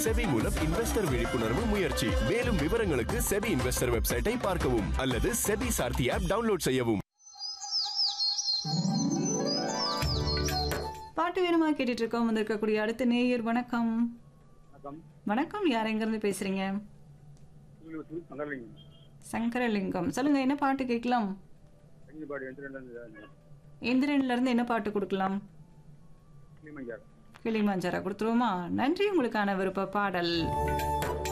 SEBI மூலம் investor விழிப்புணர்வு முயற்சி மேலும் விவரங்களுக்கு செபி இன்வெஸ்டர் வெப்சைட்டை பார்க்கவும் அல்லது செபி சார்த்தி ஆப் டவுன்லோட் செய்யவும் பாட்டு வேணுமா கேட்டுட்டு இருக்கோம் வந்திருக்கக்கூடிய அடுத்த நேயர் வணக்கம் வணக்கம் வணக்கம் யார் எங்கிருந்து பேசுறீங்க உங்களுக்கு சங்கரலிங்கம் சங்கரலிங்கம் சொல்லுங்க என்ன பாட்டு கேட்கலாம் கன்னிபாடி வெந்திரன் இந்திரன்ல இருந்து என்ன பாட்டு கொடுக்கலாம் கிளிமஞ்சார் கிளிமாஞ்சாரா கொடுத்துருவோமா நன்றி உங்களுக்கான விருப்ப பாடல்